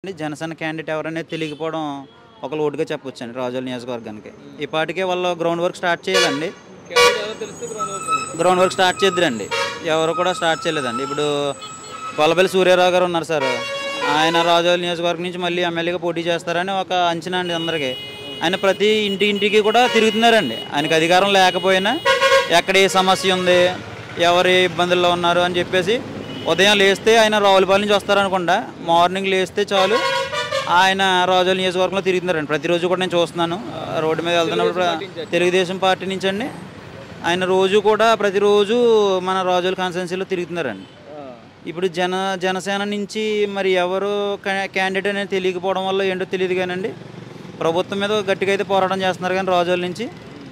అండి, జనసేన క్యాండిడేట్ ఎవరనేది తెలియకపోవడం ఒక లోటుగా చెప్పొచ్చు అండి రాజోల్ నియోజకవర్గానికి ఈ పాటికే వాళ్ళు గ్రౌండ్ వర్క్ స్టార్ట్ చేయాలండి క్యాండిడేట్ ఎవరో తెలిస్తే గ్రౌండ్ వర్క్ ఉంది. గ్రౌండ్ వర్క్ స్టార్ట్ చేద్దురండి ఎవరు కూడా స్టార్ట్ చేయలేదండి ఇప్పుడు కొలబెల్లి సూర్యారావు గారు ఉన్నారు సార్ ఆయన రాజోల్ నియోజకవర్గం నుంచి మళ్ళీ ఎమ్మెల్యేగా పోటీ చేస్తారని ఒక అంచనా అండి అందరికీ ఆయన ప్రతి ఇంటి ఇంటికి కూడా తిరుగుతున్నారండి ఆయనకి అధికారం లేకపోయినా ఎక్కడ ఏ సమస్య ఉంది ఎవరు ఇబ్బందుల్లో ఉన్నారు అని చెప్పేసి ఉదయం లేస్తే ఆయన రావులపాలెం నుంచి వస్తారనుకుండా మార్నింగ్ లేస్తే చాలు ఆయన రాజోల్ నియోజకవర్గంలో తిరుగుతున్నారండి ప్రతిరోజు కూడా నేను చూస్తున్నాను రోడ్డు మీద వెళ్తున్నప్పుడు ప్ర- తెలుగుదేశం పార్టీ నుంచి అండి ఆయన రోజు కూడా ప్రతిరోజు మన రాజోల్ కాన్స్టిట్యున్సీలో తిరుగుతున్నారండి ఆ. ఇప్పుడు జన జనసేన నుంచి మరి ఎవరు కా- క్యాండిడేట్ అనేది తెలియకపోవడం వల్ల ఏంటో తెలియదు కానండి ప్రభుత్వం మీద గట్టిగా అయితే పోరాటం చేస్తున్నారు కానీ రాజోల నుంచి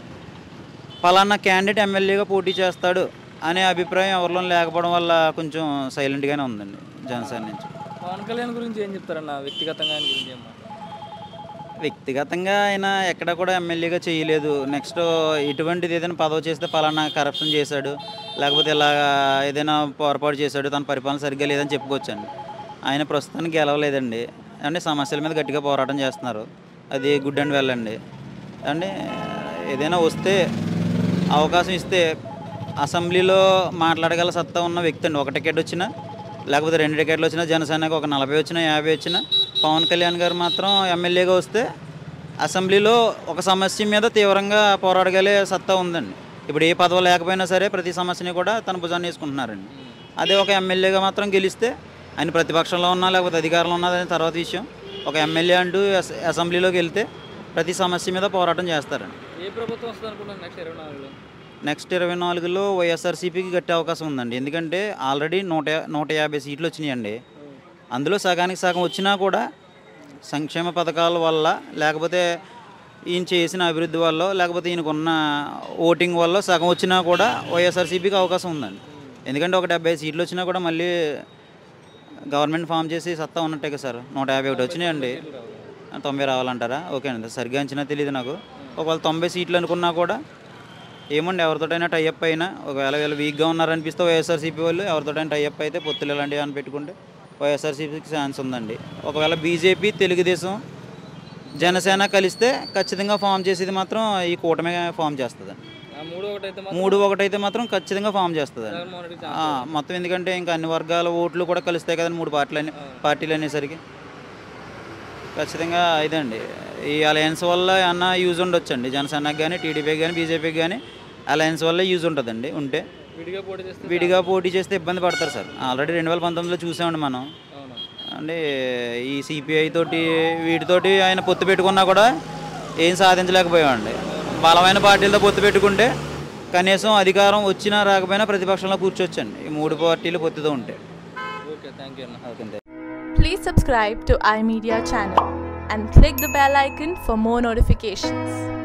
పలానా క్యాండిడేట్ ఎమ్మెల్యేగా పోటీ చేస్తాడు అనే అభిప్రాయం ఎవరిలో లేకపోవడం వల్ల కొంచెం సైలెంట్గానే ఉందండి జనసేన నుంచి పవన్ కళ్యాణ్ గురించి ఏం చెప్తారన్న వ్యక్తిగతంగా ఆయన గురించి ఏం మాట్లాడతారు? వ్యక్తిగతంగా ఆయన ఎక్కడ కూడా ఎమ్మెల్యేగా చేయలేదు నెక్స్ట్ ఇటువంటిది ఏదైనా పదవి చేస్తే పలానా కరప్షన్ చేశాడు లేకపోతే ఇలా ఏదైనా పొరపాటు చేశాడు తన పరిపాలన సరిగ్గా లేదని చెప్పుకోవచ్చండి ఆయన ప్రస్తుతానికి గెలవలేదండి అంటే సమస్యల మీద గట్టిగా పోరాటం చేస్తున్నారు అది గుడ్ అండ్ వెల్ అండి అంటే ఏదైనా వస్తే అవకాశం ఇస్తే అసెంబ్లీలో మాట్లాడగల సత్తా ఉన్న వ్యక్తి అండి ఒక టికెట్ వచ్చినా లేకపోతే రెండు టికెట్లు వచ్చినా జనసేనకు ఒక నలభై వచ్చినా యాభై వచ్చినా పవన్ కళ్యాణ్ గారు మాత్రం ఎమ్మెల్యేగా వస్తే అసెంబ్లీలో ఒక సమస్య మీద తీవ్రంగా పోరాడగలే సత్తా ఉందండి ఇప్పుడు ఏ పదవి లేకపోయినా సరే ప్రతి సమస్యని కూడా తన భుజాన్ని వేసుకుంటున్నారండి అదే ఒక ఎమ్మెల్యేగా మాత్రం గెలిస్తే ఆయన ప్రతిపక్షంలో ఉన్నా లేకపోతే అధికారంలో ఉన్నదని తర్వాత విషయం ఒక ఎమ్మెల్యే అంటూ అస- అసెంబ్లీలోకి వెళ్తే ప్రతి సమస్య మీద పోరాటం చేస్తారండి ఏ ప్రభుత్వం వస్తుంది అనుకుంటున్నారు నెక్స్ట్ ఇరవై నాలుగులో నెక్స్ట్ ఇరవై నాలుగులో వైఎస్ఆర్సీపీకి గట్టే అవకాశం ఉందండి ఎందుకంటే ఆల్రెడీ నూట యా- నూట యాభై సీట్లు వచ్చినాయండి అందులో సగానికి సగం వచ్చినా కూడా సంక్షేమ పథకాల వల్ల లేకపోతే ఈయన చేసిన అభివృద్ధి వల్ల లేకపోతే ఈయనకున్న ఓటింగ్ వల్ల సగం వచ్చినా కూడా వైఎస్ఆర్సీపీకి అవకాశం ఉందండి ఎందుకంటే ఒక డెబ్బై సీట్లు వచ్చినా కూడా మళ్ళీ గవర్నమెంట్ ఫామ్ చేసి సత్తా ఉన్నట్టే కదా సార్ నూట యాభై ఒకటి వచ్చినాయండి తొంభై రావాలంటారా ఓకే అండి సరిగ్గా అంచనా తెలియదు నాకు ఒకవేళ తొంభై సీట్లు అనుకున్నా కూడా ఏమండి ఎవరితోటైనా టైఅప్ అయినా ఒకవేళ వీళ్ళు వీక్గా ఉన్నారనిపిస్తే వైఎస్ఆర్సీపీ వాళ్ళు ఎవరితోటైనా టైఅప్ అయితే పొత్తులు ఇలాంటివి అని పెట్టుకుంటే వైఎస్ఆర్సీపీకి ఛాన్స్ ఉందండి ఒకవేళ బీజేపీ తెలుగుదేశం జనసేన కలిస్తే ఖచ్చితంగా ఫామ్ చేసేది మాత్రం ఈ కూటమి ఫామ్ చేస్తుందండి ఆ మూడు ఒకటి అయితే మాత్రం మూడు ఒకటైతే మాత్రం ఖచ్చితంగా ఫామ్ చేస్తుందండి జగన్మోహన్ రెడ్డి ఆ, మొత్తం ఎందుకంటే ఇంకా అన్ని వర్గాల ఓట్లు కూడా కలుస్తాయి కదండి మూడు పార్టీలు అనే పార్టీలు అనేసరికి ఖచ్చితంగా ఇదండి ఈ అలయన్స్ వల్ల ఏమన్నా యూజ్ ఉండొచ్చండి జనసేనకి కానీ టీడీపీకి కానీ బీజేపీకి కానీ అలయన్స్ వల్ల యూజ్ ఉంటుందండి ఉంటే విడిగా పోటీ చేస్తే విడిగా పోటీ చేస్తే ఇబ్బంది పడతారు సార్ ఆల్రెడీ రెండు వేల పంతొమ్మిదిలో చూసామండి మనం అవును అంటే ఈ సిపిఐ తోటి వీటితోటి ఆయన పొత్తు పెట్టుకున్నా కూడా ఏం సాధించలేకపోయామండి బలమైన పార్టీలతో పొత్తు పెట్టుకుంటే కనీసం అధికారం వచ్చినా రాకపోయినా ప్రతిపక్షంలో కూర్చోవచ్చండి ఈ మూడు పార్టీలు పొత్తుతో ఉంటే ఓకే థ్యాంక్ యూ అన్న okay Please subscribe to iMedia channel and click the bell icon for more notifications.